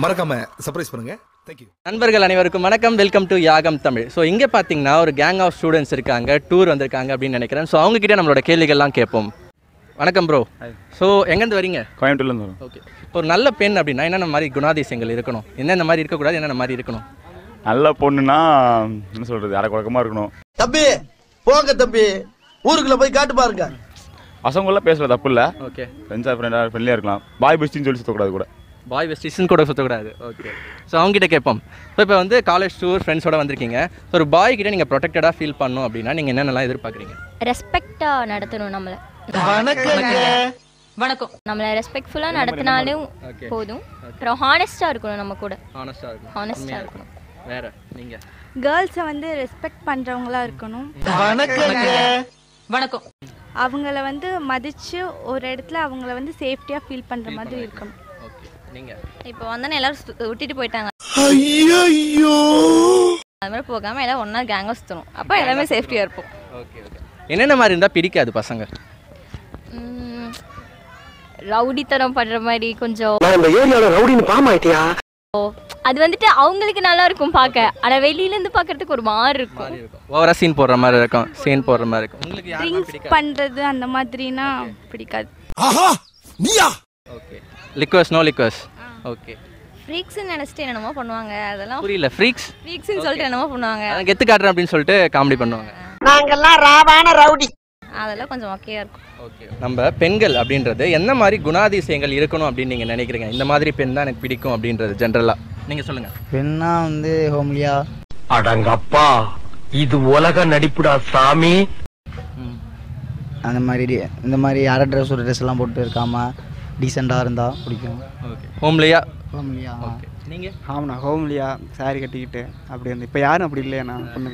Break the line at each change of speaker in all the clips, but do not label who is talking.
மறக்காம சர்ப்ரைஸ் பண்ணுங்க தேங்க்யூ
நண்பர்கள் அனைவருக்கும் வணக்கம் வெல்கம் டு யாகம் தமிழ் ஸோ இங்கே பார்த்தீங்கன்னா ஒரு கேங் ஆஃப் ஸ்டூடெண்ட்ஸ் இருக்காங்க டூர் வந்திருக்காங்க அப்படின்னு நினைக்கிறேன் ஸோ அவங்ககிட்ட நம்மளோட கேள்விகள்லாம் கேட்போம் வணக்கம் ப்ரோ ஸோ எங்கேருந்து வரீங்க
கோயம்புத்தூர்லேருந்து வரும்
ஓகே ஒரு நல்ல பெண் அப்படின்னா என்னென்ன மாதிரி குணாதிசயங்கள் இருக்கணும் என்னென்ன மாதிரி இருக்கக்கூடாது என்னென்ன மாதிரி இருக்கணும்
நல்ல பொண்ணுனா என்ன சொல்கிறது அரை குழக்கமாக இருக்கணும்
தம்பி போங்க தம்பி ஊருக்குள்ள போய் காட்டு பாருங்க
பசங்களாம் பேசுகிறது தப்பு இல்லை
ஓகே
ஃப்ரெண்ட்ஸாக ஃப்ரெண்டாக ஃப்ரெண்ட்லியாக இருக்கலாம் பாய் பெஸ்டின்னு சொல்லி சுற்றக்கூடாது கூட
பாய் வெஸ்டிஸ்ன்னு கூட சுற்றக்கூடாது ஓகே ஸோ அவங்ககிட்ட கேட்போம் ஸோ இப்போ வந்து காலேஜ் டூர் ஃப்ரெண்ட்ஸோட வந்திருக்கீங்க ஸோ ஒரு பாய் கிட்ட நீங்கள் ப்ரொடெக்டடாக ஃபீல் பண்ணணும் அப்படின்னா நீங்கள் என்னென்னலாம் எதிர்பார்க்குறீங்க
ரெஸ்பெக்டா நடத்தணும் நம்மள
வணக்கம்
நம்மள ரெஸ்பெக்ட்ஃபுல்லா நடத்தினாலும்
Okay.
போதும் அப்புறம் ஹானஸ்டா இருக்கணும் நம்ம கூட
ஆனஸ்டாக இருக்கும்
ஹானஸ்டா
உண்மையா
இருக்கணும்
வேற நீங்கள்
கேர்ள்ஸை வந்து ரெஸ்பெக்ட் பண்ணுறவங்களா இருக்கணும்
வணக்கம்
அவங்கள வந்து மதித்து ஒரு இடத்துல அவங்கள வந்து சேஃப்டியாக ஃபீல் பண்ணுற மாதிரி இருக்கணும்
ஓகே நீங்கள்
இப்போ வந்தானே எல்லாரும் சு- விட்டுட்டு போயிட்டாங்க
ஐயோ
அது மாதிரி போகாம எல்லாம் ஒண்ணா கேங்கா சுத்தணும் அப்போ எல்லாமே சேஃப்டியா இருப்போம்
ஓகே ஓகே என்னென்ன மாதிரி இருந்தால் பிடிக்காது பசங்க
உம், ரவுடித்தனம் பண்ற மாதிரி கொஞ்சம்
இந்த ஏரியால ரவுடின்னு பாம் ஆயிட்டியா
அது வந்துட்டு அவங்களுக்கு நல்லா இருக்கும் பார்க்க ஆனா வெளியில இருந்து பார்க்கறதுக்கு ஒரு மாதிரி இருக்கும்
மாதிரி இருக்கும் ஓவரா சீன் போடுற மாதிரி இருக்கும் சீன் போடுற மாதிரி இருக்கும் உங்களுக்கு யாரெல்லாம்
ட்ரிங்க்ஸ்
பிடிக்காது
பண்ணுறது அந்த மாதிரினா பிடிக்காது
ஆஹா நீயா
ஓகே லிக்வஸ் நோ லிக்வஸ் ஓகே
ஃப்ரீக்ஸ்னு நினைச்சிட்டு என்னமோ பண்ணுவாங்க அதெல்லாம்
புரியல ஃப்ரீக்ஸ்
ஃப்ரீக்ஸ்னு சொல்லிட்டு என்னமோ பண்ணுவாங்க
அதான் கெத்து காட்டுறேன் அப்படின்னு சொல்லிட்டு காமெடி பண்ணுவாங்க
நாங்கெல்லாம் ராவான ரவுடி
அதெல்லாம் கொஞ்சம் ஓகேயா இருக்கும்
ஓகே நம்ம பெண்கள் அப்படின்றது என்ன மாதிரி குணாதிசயங்கள் இருக்கணும் அப்படின்னு நீங்கள் நினைக்கிறீங்க இந்த மாதிரி பெண் தான் எனக்கு பிடிக்கும் அப்படின்றது ஜென்ரலாக நீங்கள் சொல்லுங்கள்
பெண்ணா வந்து ஹோம்லியா
அடங்கப்பா இது உலக நடிப்புடா சாமி
அந்த மாதிரி டி- இந்த மாதிரி அரை ட்ரெஸ் ஒரு ட்ரெஸ் எல்லாம் போட்டு இருக்காம டீசெண்டாக இருந்தால் பிடிக்கும்
ஓகே ஹோம்லியா
ஹோம்லியா
ஓகே நீங்கள்
ஆமாண்ணா ஹோம்லியா சாரி கட்டிக்கிட்டு அப்படி வந்து இப்போ யாரும் அப்படி இல்லையாண்ணா பொண்ணுங்க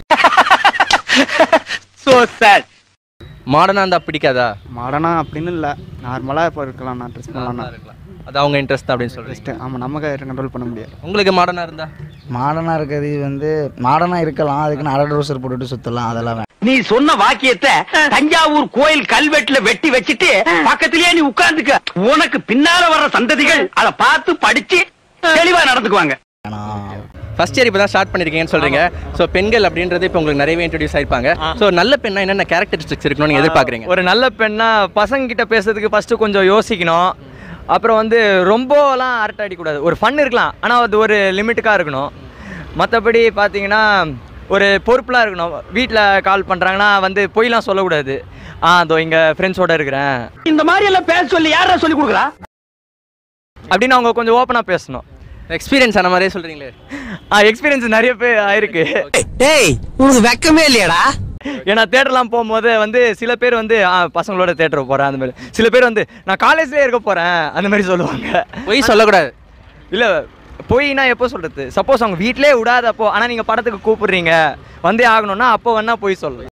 சோ சாட்
மாடர்னாக இருந்தால் பிடிக்காதா
மாடனா அப்படின்னு இல்லை நார்மலாக இப்போ இருக்கலாம்ண்ணா ட்ரெஸ் பண்ணலாம்ண்ணா
இருக்கலாம் அது அவங்க இன்ட்ரெஸ்ட் அப்படின்னு சொல்கிறீங்க
ஜஸ்ட்டு ஆமாம் நமக்கு கண்ட்ரோல் பண்ண முடியாது
உங்களுக்கு மாடர்னாக இருந்தா
மாடர்னாக இருக்கிறது வந்து மாடர்னாக இருக்கலாம் அதுக்குன்னு அரை ட்ரெஸ்ஸர் போட்டுட்டு சுற்றலாம் அதெல்லாம் வேணாம்
நீ சொன்ன வாக்கியத்தை தஞ்சாவூர் கோயில் கல்வெட்டுல வெட்டி வச்சிட்டு பக்கத்திலேயே நீ உட்கார்ந்துக்க உனக்கு பின்னால வர்ற சந்ததிகள் அத பார்த்து படிச்சு தெளிவா நடந்துக்குவாங்க
ஃபர்ஸ்ட் இயர் இப்போ தான் ஸ்டார்ட் பண்ணியிருக்கீங்கன்னு சொல்கிறீங்க ஸோ பெண்கள் அப்படின்றது இப்போ உங்களுக்கு நிறையவே இன்ட்ரடியூஸ் ஆயிருப்பாங்க ஸோ நல்ல பெண்ணா என்னென்ன கேரக்டரிஸ்டிக்ஸ் இருக்கணும்னு நீங்கள் எதிர்பார்க்குறீங்க
ஒரு நல்ல பெண்ணா பசங்க கிட்ட பேசுறதுக்கு ஃபஸ்ட்டு கொஞ்சம் யோசிக்கணும் அப்புறம் வந்து ரொம்பலாம் அரட்டை அடிக்கக்கூடாது ஒரு ஃபன் இருக்கலாம் ஆனால் அது ஒரு லிமிட்டுக்காக இருக்கணும் மற்றபடி பார்த்தீங்கன்னா ஒரு பொறுப்பெலாம் இருக்கணும் வீட்டில் கால் பண்ணுறாங்கன்னா வந்து பொய்லாம் சொல்லக்கூடாது ஆ அதோ இங்கே ஃப்ரெண்ட்ஸோட இருக்கிறேன்
இந்த மாதிரி எல்லாம் பேச சொல்லி யாரா சொல்லி கொடுக்குறா
அப்படின்னு அவங்க கொஞ்சம் ஓப்பனாக பேசணும்
எக்ஸ்பீரியன்ஸ் ஆன மாதிரியே சொல்கிறீங்களே
ஆ எக்ஸ்பீரியன்ஸ் நிறைய பேர் ஆயிருக்கு
டேய் உனக்கு வெக்கமே இல்லையாடா
ஏன்னா தேட்டர்லாம் போகும்போது வந்து சில பேர் வந்து ஆ பசங்களோட தேட்டர் போகிறேன் அந்த மாதிரி சில பேர் வந்து நான் காலேஜ்லேயே இருக்க போகிறேன் அந்த மாதிரி சொல்லுவாங்க
பொய் சொல்லக்கூடாது
இல்லை போயினா எப்போ சொல்கிறது சப்போஸ் அவங்க வீட்டிலே விடாதப்போ ஆனால் நீங்கள் படத்துக்கு கூப்பிடுறீங்க வந்தே ஆகணும்னா அப்போ வேணா போய் சொல்லலாம்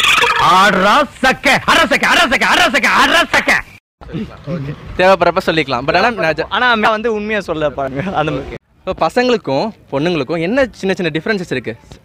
ஆடுறா சக்க அரசக்க அரசக்க அரசக்க அரசக்க
தேவைப்படுறப்ப சொல்லிக்கலாம் பட் ஆனால்
ஆனால் வந்து உண்மையாக சொல்ல பாருங்க அந்த மாதிரி
இப்போ பசங்களுக்கும் பொண்ணுங்களுக்கும் என்ன சின்ன சின்ன டிஃப்ரென்சஸ் இருக்குது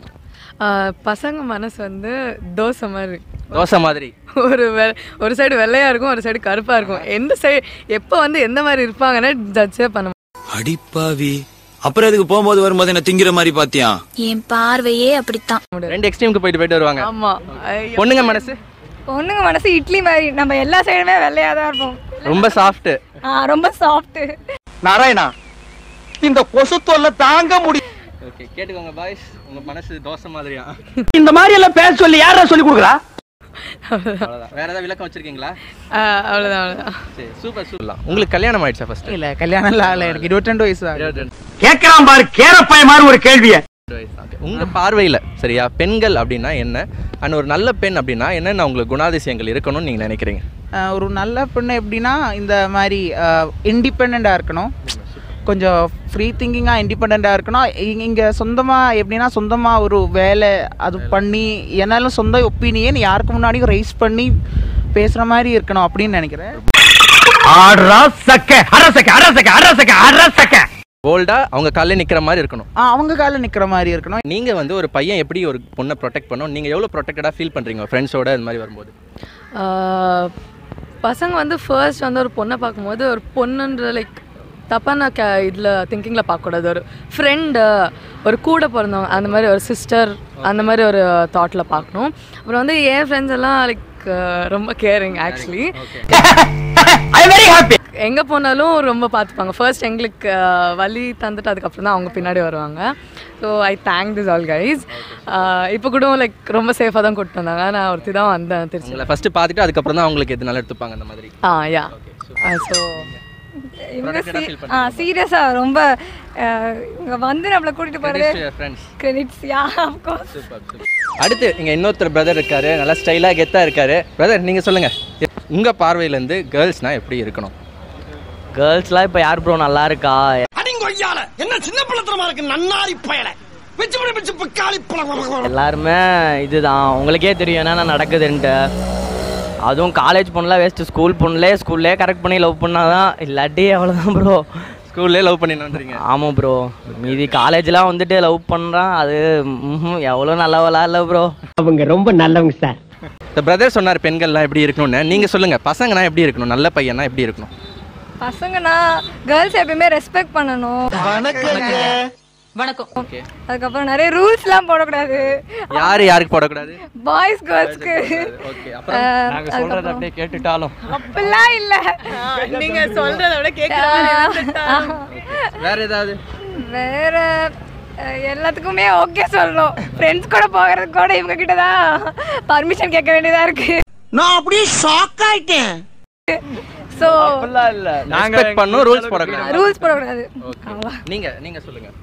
பசங்க மனசு வந்து தோசை மாதிரி
தோசை மாதிரி
ஒரு வெ ஒரு சைடு வெள்ளையா இருக்கும் ஒரு சைடு கருப்பா இருக்கும் எந்த சைடு எப்போ வந்து எந்த மாதிரி இருப்பாங்கன்னு ஜட்ஜே பண்ண
அடிப்பாவி அப்புறம் எதுக்கு போகும்போது வரும்போது என்ன திங்கிற மாதிரி பாத்தியா
என் பார்வையே அப்படித்தான்
ரெண்டு எக்ஸ்ட்ரீமுக்கு போயிட்டு போயிட்டு வருவாங்க
ஆமா
பொண்ணுங்க மனசு
பொண்ணுங்க மனசு இட்லி மாதிரி நம்ம எல்லா சைடுமே வெள்ளையாக தான் இருப்போம்
ரொம்ப சாஃப்ட்டு
ரொம்ப சாஃப்ட்டு
நாராயணா இந்த கொசு தொல்லை தாங்க முடியும்
ஓகே கேட்டுக்கோங்க பாய்ஸ் உங்கள் மனசு தோசை மாதிரியா
இந்த மாதிரி எல்லாம் பேச சொல்லி யாரா சொல்லி கொடுக்குறா
அவ்வளோதான் வேற ஏதாவது விளக்கம் வச்சிருக்கீங்களா
அவ்வளோதான் அவ்வளோதான்
சரி சூப்பர் சூப்பர் உங்களுக்கு கல்யாணம் ஆயிடுச்சா ஃபர்ஸ்ட்
இல்லை கல்யாணம் இல்லை ஆகலை எனக்கு இருபத்தி ரெண்டு வயசு ஆகுது
கேட்கறான் பாரு கேரப்பாய மாதிரி ஒரு கேள்விய
உங்க பார்வையில சரியா பெண்கள் அப்படின்னா என்ன அண்ட் ஒரு நல்ல பெண் அப்படின்னா என்னென்ன உங்களுக்கு குணாதிசயங்கள் இருக்கணும்னு நீங்க நினைக்கிறீங்க
ஆஹ் ஒரு நல்ல பொண்ணு எப்படின்னா இந்த மாதிரி இண்டிபெண்ட்டாக இருக்கணும் கொஞ்சம் ஃப்ரீ திங்கிங்காக இண்டிபெண்ட்டாக இருக்கணும் இங்க- இங்க சொந்தமாக எப்படின்னா சொந்தமாக ஒரு வேலை அது பண்ணி என்னாலும் சொந்த ஒப்பீனியன் யாருக்கு முன்னாடியும் ரைஸ் பண்ணி பேசுகிற மாதிரி இருக்கணும் அப்படின்னு நினைக்கிறேன்
ஆடுறா சக்க அரசக்க அரசக்க அரசக்க அரசக்க
போல்டா அவங்க காலையில் நிக்கிற மாதிரி இருக்கணும்
ஆ, அவங்க காலில் நிற்கிற மாதிரி இருக்கணும்
நீங்க வந்து ஒரு பையன் எப்படி ஒரு பொண்ணை ப்ரொடெக்ட் பண்ணணும் நீங்க எவ்வளவு ப்ரொடெக்டடா ஃபீல் பண்றீங்க ஃப்ரெண்ட்ஸோட இந்த மாதிரி வரும்போது
ஆஹ் பசங்க வந்து ஃபர்ஸ்ட் வந்து ஒரு பொண்ணை பார்க்கும்போது ஒரு பொண்ணுன்ற லைக் தப்பான க இதில் திங்கிங்கில் பார்க்கக்கூடாது ஒரு ஃப்ரெண்டு ஒரு கூட பிறந்தவங்க அந்த மாதிரி ஒரு சிஸ்டர் அந்த மாதிரி ஒரு தாட்டில் பார்க்கணும் அப்புறம் வந்து என் ஃப்ரெண்ட்ஸ் எல்லாம் லைக் ரொம்ப கேரிங் ஆக்சுவலி எங்கே போனாலும் ரொம்ப பார்த்துப்பாங்க ஃபர்ஸ்ட் எங்களுக்கு அஹ், வலி தந்துட்டு அதுக்கப்புறம் தான் அவங்க பின்னாடி வருவாங்க so I thank this all guys இப்போ கூட லைக் ரொம்ப சேஃபாக தான் கூப்பிட்டு வந்தாங்க நான் ஒருத்தி தான் வந்தேன் திருச்சி
உங்களை ஃபஸ்ட்டு பார்த்துட்டு அதுக்கப்புறம் தான் அவங்களுக்கு எது நல்லா எடுத்துப்பாங்க அந்த மாதிரி
ஆ யா ஸோ
இவங்க
Protected-ஆ feel
ஆ சீரியஸாக ரொம்ப அஹ், இவங்க வந்து நம்மளை கூட்டிட்டு போகிறது
ஃப்ரெண்ட்ஸ்
கிரெடிட்ஸ் யா அஃப்கோர்ஸ்
அடுத்து இங்கே இன்னொருத்தர் பிரதர் இருக்காரு நல்லா ஸ்டைலாக கெத்தாக இருக்காரு பிரதர் நீங்கள் சொல்லுங்கள் உங்கள் பார்வையிலேருந்து கேர்ள்ஸ்னால் எப்படி இருக்கணும்
கேர்ள்ஸ்லாம் இப்போ யார் ப்ரோ நல்லா இருக்கா
அடிங்கொய்யால என்ன சின்ன பிள்ளைத்தனமா இருக்கு நன்னாரி பயல பிச்சு பிடி பிச்சு பிக்காளி பழம்
எல்லாருமே இதுதான் உங்களுக்கே தெரியும் என்னென்ன நடக்குதுன்ட்டு அதுவும் காலேஜ் பொண்ணுலாம் வேஸ்ட்டு ஸ்கூல் பொண்ணுலே ஸ்கூல்லே கரெக்ட் பண்ணி லவ் பண்ணாதான் இல்லாட்டி அவ்வளோதான் ப்ரோ
ஸ்கூல்லே லவ் பண்ணிடுறீங்க
ஆமாம் ப்ரோ மீதி காலேஜ்லாம் வந்துட்டு லவ் பண்ணுறான் அது ம்ஹும், எவ்வளோ நல்லவளா இல்லை ப்ரோ
அவங்க ரொம்ப நல்லவங்க சார்
இந்த பிரதர் சொன்னார் பெண்கள்லாம் எப்படி இருக்கணும்னு நீங்கள் சொல்லுங்கள் பசங்கன்னா எப்படி இருக்கணும் நல்ல பையனா எப்படி இருக்கணும்
பசங்கன்னா கேர்ள்ஸ் எப்பயுமே ரெஸ்பெக்ட் பண்ணணும்
வணக்கம்
ஓகே அதுக்கப்புறம் நிறைய ரூல்ஸ்லாம் போடக்கூடாது
யார் யாருக்கு போடக்கூடாது
பாய்ஸ் கேர்ள்ஸ்க்கு
ஓகே அப்புறம்
நாங்கள் சொல்கிறத அப்படியே கேட்டுட்டாலும்
அப்படிலாம் இல்லை
நீங்கள் சொல்கிறத விட
வேற ஏதாவது
வேற அஹ், எல்லாத்துக்குமே ஓகே சொல்லணும் ஃப்ரெண்ட்ஸ் கூட போகிறதுக்கு கூட இவங்க கிட்ட தான் பர்மிஷன் கேட்க வேண்டியதா இருக்கு
நான் அப்படியே ஷாக் ஆயிட்டேன்
ஸோ
அப்படிலாம் இல்லை
ரெஸ்பெக்ட் பண்ணும் ரூல்ஸ் போடக்கூடாது
ரூல்ஸ் போடக்கூடாது
ஓகே நீங்கள் நீங்கள் சொல்லுங்கள்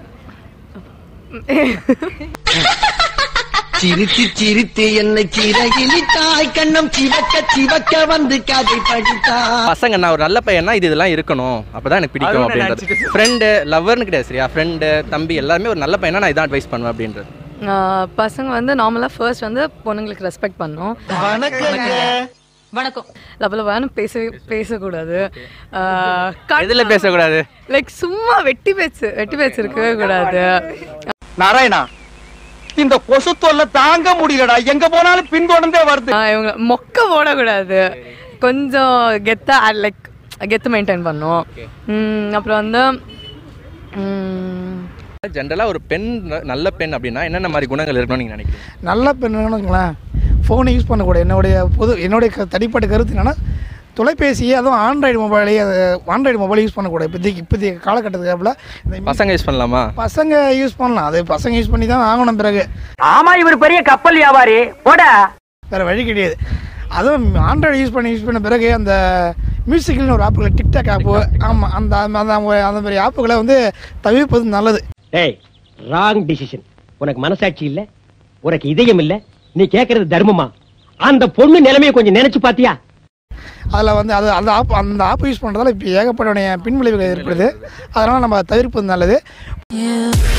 சிரித்து சிரித்து என்னை சிறகிலிட்டாய் கண்ணம் சிவக்க சிவக்க வந்து கதை படித்தா
பசங்க நான் ஒரு நல்ல பையனா இது இதெல்லாம் இருக்கணும் அப்பதான் எனக்கு பிடிக்கும்
அதுவும்
அப்படின்றது ஃப்ரெண்டு லவ்வர்னு கிடையாது சரியா ஃப்ரெண்டு தம்பி எல்லாருமே ஒரு நல்ல பையனா நான் இதான் அட்வைஸ் பண்ணுவேன் அப்படின்றது
ஆஹ் பசங்க வந்து நார்மலாக ஃபர்ஸ்ட் வந்து பொண்ணுங்களுக்கு ரெஸ்பெக்ட் பண்ணணும் வணக்கம் லபலவான்னு பேச பேசக்கூடாது
எதுல பேசக்கூடாது
லைக் சும்மா வெட்டி பேச்சு வெட்டி பேச்சு இருக்கவே கூடாது
நாராயணா இந்த கொசு தொல்லை தாங்க முடியலடா எங்க போனாலும் பின்தொடர்ந்தே வருது
ஆஹ் இவங்க மொக்க போடக்கூடாது கொஞ்சம் கெத்தா லைக் கெத்து மெயின்டைன் பண்ணும் உம், அப்புறம் வந்து உம்,
ஜென்ரலா ஒரு பெண் நல்ல பெண் அப்படின்னா என்னென்ன மாதிரி குணங்கள் இருக்கணும்னு நீங்க நினைக்கிறீங்க
நல்ல பெண்ணுன்னு வச்சுங்களேன் ஃபோனை யூஸ் பண்ணக்கூடாது என்னுடைய பொது என்னுடைய க- தனிப்பட்ட கருத்து என்னென்னா தொலைபேசியை அதுவும் ஆண்ட்ராய்டு மொபைலே ஆண்ட்ராய்டு மொபைல் யூஸ் பண்ணக்கூடாது இப்போதைக்கு இப்போதைய காலகட்டத்துக்கு இந்த
பசங்க யூஸ் பண்ணலாமா
பசங்க யூஸ் பண்ணலாம் அது பசங்க யூஸ் பண்ணி தான் ஆகணும் பிறகு
ஆமா இவர் பெரிய கப்பல் வியாபாரி போடா
வேறு வழி கிடையாது அதுவும் ஆண்ட்ராய்டு யூஸ் பண்ணி யூஸ் பண்ண பிறகு அந்த மியூசிக்கல்னு ஒரு ஆப்புகளை டிக்டாக் ஆப்பு ஆமாம் அந்த அந்த அந்த அந்த மாதிரி ஆப்புகளை வந்து தவிர்ப்பது நல்லது
டேய் ராங் டிசிஷன் உனக்கு மனசாட்சி இல்ல உனக்கு இதயம் இல்ல நீ கேக்குறது தர்மமா அந்த பொண்ணு நிலைமையை கொஞ்சம் நினைச்சு பாத்தியா
அதில் வந்து அது அந்த ஆப் அந்த ஆப் யூஸ் பண்ணுறதால இப்போ ஏகப்பட்ட பின்விளைவுகள் ஏற்படுது அதனால் நம்ம தவிர்ப்பது நல்லது